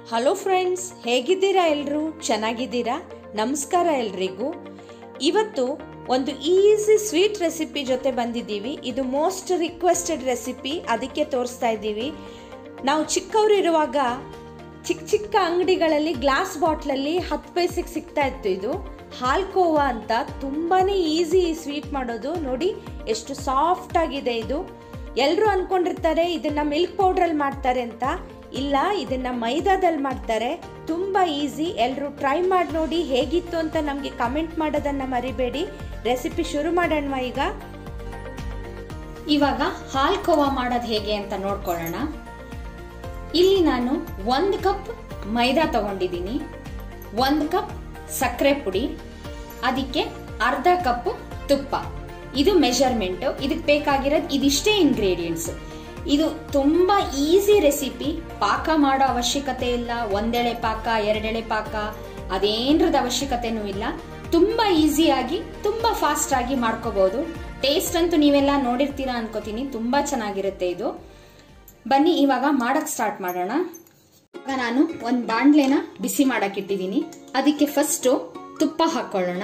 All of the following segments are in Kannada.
ಹಲೋ ಫ್ರೆಂಡ್ಸ್ ಹೇಗಿದ್ದೀರಾ ಎಲ್ಲರೂ ಚೆನ್ನಾಗಿದ್ದೀರಾ ನಮಸ್ಕಾರ ಎಲ್ರಿಗೂ ಇವತ್ತು ಒಂದು ಈಸಿ ಸ್ವೀಟ್ ರೆಸಿಪಿ ಜೊತೆ ಬಂದಿದ್ದೀವಿ ಇದು ಮೋಸ್ಟ್ ರಿಕ್ವೆಸ್ಟೆಡ್ ರೆಸಿಪಿ ಅದಕ್ಕೆ ತೋರಿಸ್ತಾ ಇದ್ದೀವಿ ನಾವು ಚಿಕ್ಕವರಿರುವಾಗ ಚಿಕ್ಕ ಚಿಕ್ಕ ಅಂಗಡಿಗಳಲ್ಲಿ ಗ್ಲಾಸ್ ಬಾಟ್ಲಲ್ಲಿ ಹತ್ತು ಪೈಸೆಗೆ ಸಿಗ್ತಾ ಇತ್ತು ಇದು ಹಾಲ್ಕೋವಾ ಅಂತ ತುಂಬಾ ಈಸಿ ಈ ಸ್ವೀಟ್ ಮಾಡೋದು ನೋಡಿ ಎಷ್ಟು ಸಾಫ್ಟ್ ಆಗಿದೆ ಇದು ಎಲ್ಲರೂ ಅನ್ಕೊಂಡಿರ್ತಾರೆ ಇದನ್ನ ಮಿಲ್ಕ್ ಪೌಡ್ರಲ್ಲಿ ಮಾಡ್ತಾರೆ ಅಂತ ಇಲ್ಲ ಇದನ್ನ ಮೈದಾದಲ್ಲಿ ಮಾಡ್ತಾರೆ ತುಂಬಾ ಈಸಿ ಎಲ್ಲರೂ ಟ್ರೈ ಮಾಡಿ ನೋಡಿ ಹೇಗಿತ್ತು ಅಂತ ನಮಗೆ ಕಮೆಂಟ್ ಮಾಡೋದನ್ನ ಮರಿಬೇಡಿ ರೆಸಿಪಿ ಶುರು ಮಾಡೋಣ ಈಗ ಇವಾಗ ಹಾಲ್ ಕೋವಾ ಮಾಡೋದು ಹೇಗೆ ಅಂತ ನೋಡ್ಕೊಳ್ಳೋಣ ಇಲ್ಲಿ ನಾನು ಒಂದು ಕಪ್ ಮೈದಾ ತಗೊಂಡಿದ್ದೀನಿ ಒಂದು ಕಪ್ ಸಕ್ಕರೆ ಪುಡಿ ಅದಕ್ಕೆ ಅರ್ಧ ಕಪ್ ತುಪ್ಪ ಇದು ಮೆಜರ್ಮೆಂಟ್ ಇದಕ್ಕೆ ಬೇಕಾಗಿರೋದು ಇದಿಷ್ಟೇ ಇಂಗ್ರೀಡಿಯೆಂಟ್ಸ್ ಇದು ತುಂಬಾ ಈಸಿ ರೆಸಿಪಿ ಪಾಕ ಮಾಡೋ ಅವಶ್ಯಕತೆ ಇಲ್ಲ ಒಂದೆಳೆ ಪಾಕ ಎರಡೆಳೆ ಪಾಕ ಅದೇನ್ರದ ಅವಶ್ಯಕತೆನೂ ಇಲ್ಲ ತುಂಬಾ ಈಸಿಯಾಗಿ ತುಂಬಾ ಫಾಸ್ಟ್ ಆಗಿ ಮಾಡ್ಕೋಬಹುದು ಟೇಸ್ಟ್ ಅಂತೂ ನೀವೆಲ್ಲ ನೋಡಿರ್ತೀರಾ ಅನ್ಕೋತೀನಿ ತುಂಬಾ ಚೆನ್ನಾಗಿರುತ್ತೆ ಇದು ಬನ್ನಿ ಇವಾಗ ಮಾಡಕ್ ಸ್ಟಾರ್ಟ್ ಮಾಡೋಣ ಇವಾಗ ನಾನು ಒಂದು ಬಾಂಡ್ಲೆನ ಬಿಸಿ ಮಾಡಕ್ ಇಟ್ಟಿದ್ದೀನಿ ಅದಕ್ಕೆ ಫಸ್ಟ್ ತುಪ್ಪ ಹಾಕೊಳ್ಳೋಣ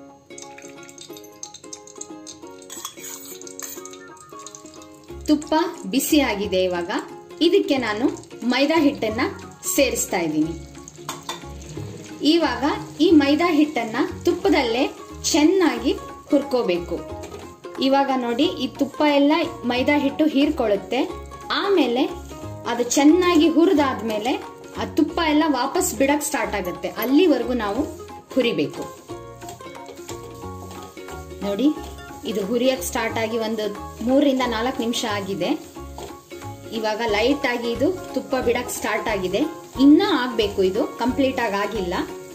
ತುಪ್ಪ ಬಿಸಿ ಆಗಿದೆ ಇವಾಗ ಇದಕ್ಕೆ ನಾನು ಮೈದಾ ಹಿಟ್ಟನ್ನ ಸೇರಿಸ್ತಾ ಇದ್ದೀನಿ ಇವಾಗ ಈ ಮೈದಾ ಹಿಟ್ಟನ್ನ ತುಪ್ಪದಲ್ಲೇ ಚೆನ್ನಾಗಿ ಹುರ್ಕೋಬೇಕು ಇವಾಗ ನೋಡಿ ಈ ತುಪ್ಪ ಎಲ್ಲ ಮೈದಾ ಹಿಟ್ಟು ಹೀರ್ಕೊಳ್ಳುತ್ತೆ ಆಮೇಲೆ ಅದು ಚೆನ್ನಾಗಿ ಹುರಿದಾದ್ಮೇಲೆ ಆ ತುಪ್ಪ ಎಲ್ಲ ವಾಪಸ್ ಬಿಡಕ್ ಸ್ಟಾರ್ಟ್ ಆಗುತ್ತೆ ಅಲ್ಲಿವರೆಗೂ ನಾವು ಹುರಿಬೇಕು ನೋಡಿ ಇದು ಹುರಿಯಕ್ ಸ್ಟಾರ್ಟ್ ಆಗಿ ಒಂದು ಮೂರರಿಂದ ನಾಲ್ಕು ನಿಮಿಷ ಆಗಿದೆ ಇವಾಗ ಲೈಟ್ ಆಗಿ ಇದು ತುಪ್ಪ ಬಿಡಕ್ ಸ್ಟಾರ್ಟ್ ಆಗಿದೆ ಇನ್ನ ಆಗ್ಬೇಕು ಇದು ಕಂಪ್ಲೀಟ್ ಆಗಿ ಆಗಿಲ್ಲ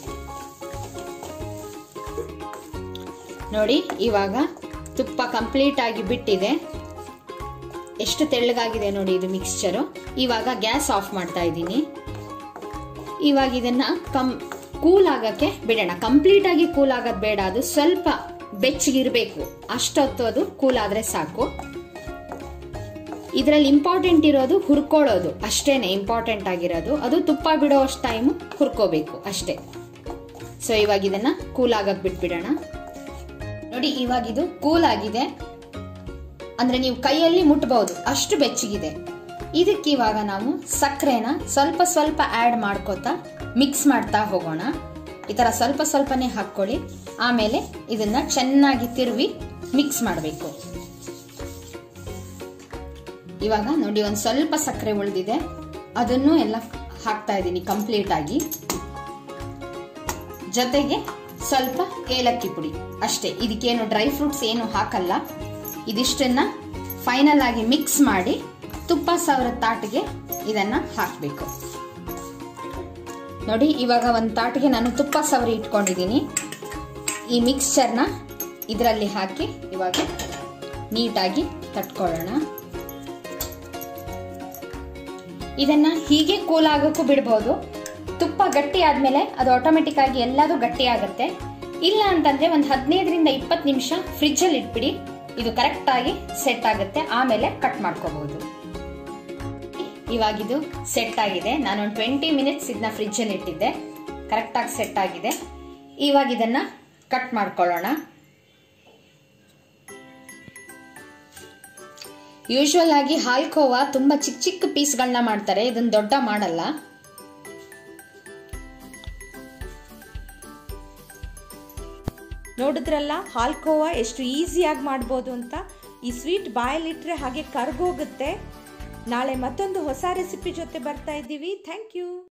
ನೋಡಿ ಇವಾಗ ತುಪ್ಪ ಕಂಪ್ಲೀಟ್ ಆಗಿ ಬಿಟ್ಟಿದೆ ಎಷ್ಟು ತೆಳ್ಳಗಾಗಿದೆ ನೋಡಿ ಇದು ಮಿಕ್ಸ್ಚರು ಇವಾಗ ಗ್ಯಾಸ್ ಆಫ್ ಮಾಡ್ತಾ ಇದ್ದೀನಿ ಇವಾಗ ಇದನ್ನ ಕಮ್ ಕೂಲ್ ಆಗಕ್ಕೆ ಬಿಡೋಣ ಕಂಪ್ಲೀಟ್ ಆಗಿ ಕೂಲ್ ಆಗೋದು ಬೇಡ ಅದು ಸ್ವಲ್ಪ ಬೆಚ್ಚಗಿರ್ಬೇಕು ಅಷ್ಟೊತ್ತು ಅದು ಕೂಲ್ ಆದ್ರೆ ಸಾಕು ಇದರಲ್ಲಿ ಇಂಪಾರ್ಟೆಂಟ್ ಇರೋದು ಹುರ್ಕೊಳ್ಳೋದು ಅಷ್ಟೇನೆ ಇಂಪಾರ್ಟೆಂಟ್ ಆಗಿರೋದು ಅದು ತುಪ್ಪ ಬಿಡೋ ಅಷ್ಟು ಟೈಮ್ ಹುರ್ಕೋಬೇಕು ಅಷ್ಟೇ ಸೊ ಇವಾಗ ಇದನ್ನ ಕೂಲ್ ಆಗಕ್ ಬಿಟ್ಬಿಡೋಣ ನೋಡಿ ಇವಾಗ ಇದು ಕೂಲ್ ಆಗಿದೆ ಅಂದ್ರೆ ನೀವು ಕೈಯಲ್ಲಿ ಮುಟ್ಬಹುದು ಅಷ್ಟು ಬೆಚ್ಚಗಿದೆ ಇದಕ್ಕೆ ಇವಾಗ ನಾವು ಸಕ್ಕರೆನ ಸ್ವಲ್ಪ ಸ್ವಲ್ಪ ಆಡ್ ಮಾಡ್ಕೋತಾ ಮಿಕ್ಸ್ ಮಾಡ್ತಾ ಹೋಗೋಣ ಈ ತರ ಸ್ವಲ್ಪ ಸ್ವಲ್ಪನೇ ಹಾಕೊಳ್ಳಿ ಆಮೇಲೆ ಇದನ್ನ ಚೆನ್ನಾಗಿ ತಿರುವಿ ಮಿಕ್ಸ್ ಮಾಡಬೇಕು ಇವಾಗ ನೋಡಿ ಒಂದು ಸ್ವಲ್ಪ ಸಕ್ಕರೆ ಉಳಿದಿದೆ ಅದನ್ನು ಎಲ್ಲ ಹಾಕ್ತಾ ಇದ್ದೀನಿ ಕಂಪ್ಲೀಟ್ ಆಗಿ ಜೊತೆಗೆ ಸ್ವಲ್ಪ ಏಲಕ್ಕಿ ಪುಡಿ ಅಷ್ಟೇ ಇದಕ್ಕೇನು ಡ್ರೈ ಫ್ರೂಟ್ಸ್ ಏನು ಹಾಕಲ್ಲ ಇದಿಷ್ಟನ್ನ ಫೈನಲ್ ಆಗಿ ಮಿಕ್ಸ್ ಮಾಡಿ ತುಪ್ಪ ಸಾವಿರ ತಾಟಿಗೆ ಇದನ್ನ ಹಾಕಬೇಕು ನೋಡಿ ಇವಾಗ ಒಂದು ತಾಟಿಗೆ ನಾನು ತುಪ್ಪ ಸವರಿ ಇಟ್ಕೊಂಡಿದ್ದೀನಿ ಈ ಮಿಕ್ಸ್ಚರ್ನ ಇದರಲ್ಲಿ ಹಾಕಿ ಇವಾಗ ನೀಟಾಗಿ ತಟ್ಕೊಳ್ಳೋಣ ಇದನ್ನ ಹೀಗೆ ಕೂಲ್ ಆಗೋಕ್ಕೂ ಬಿಡ್ಬೋದು ತುಪ್ಪ ಗಟ್ಟಿ ಆದ್ಮೇಲೆ ಅದು ಆಟೋಮೆಟಿಕ್ ಆಗಿ ಎಲ್ಲದೂ ಗಟ್ಟಿ ಆಗುತ್ತೆ ಇಲ್ಲ ಅಂತಂದ್ರೆ ಒಂದು ಹದಿನೈದರಿಂದ ಇಪ್ಪತ್ತು ನಿಮಿಷ ಫ್ರಿಜ್ ಅಲ್ಲಿ ಇಟ್ಬಿಡಿ ಇದು ಕರೆಕ್ಟ್ ಆಗಿ ಸೆಟ್ ಆಗುತ್ತೆ ಆಮೇಲೆ ಕಟ್ ಮಾಡ್ಕೋಬಹುದು ಇವಾಗಿದು ಸೆಟ್ ಆಗಿದೆ ನಾನು ಒಂದು ಟ್ವೆಂಟಿ ಮಿನಿಟ್ಸ್ ಇದನ್ನ ಫ್ರಿಜ್ ಅಲ್ಲಿ ಇಟ್ಟಿದ್ದೆ ಕರೆಕ್ಟ್ ಆಗಿ ಸೆಟ್ ಆಗಿದೆ ಇವಾಗ ಇದನ್ನ ಕಟ್ ಮಾಡ್ಕೊಳ್ಳೋಣ ಯೂಶುವಲ್ ಆಗಿ ಹಾಲ್ಕೋವಾ ತುಂಬಾ ಚಿಕ್ಕ ಚಿಕ್ಕ ಪೀಸ್ಗಳನ್ನ ಮಾಡ್ತಾರೆ ಇದನ್ನ ದೊಡ್ಡ ಮಾಡಲ್ಲ ನೋಡಿದ್ರಲ್ಲ ಹಾಲ್ಕೋವಾ ಎಷ್ಟು ಈಸಿಯಾಗಿ ಮಾಡ್ಬೋದು ಅಂತ ಈ ಸ್ವೀಟ್ ಬಾಯಲ್ಲಿಟ್ರೆ ಹಾಗೆ ಕರ್ಗೋಗುತ್ತೆ ನಾಳೆ ಮತ್ತೊಂದು ಹೊಸ ರೆಸಿಪಿ ಜೊತೆ ಬರ್ತಾ ಇದ್ದೀವಿ ಥ್ಯಾಂಕ್ ಯು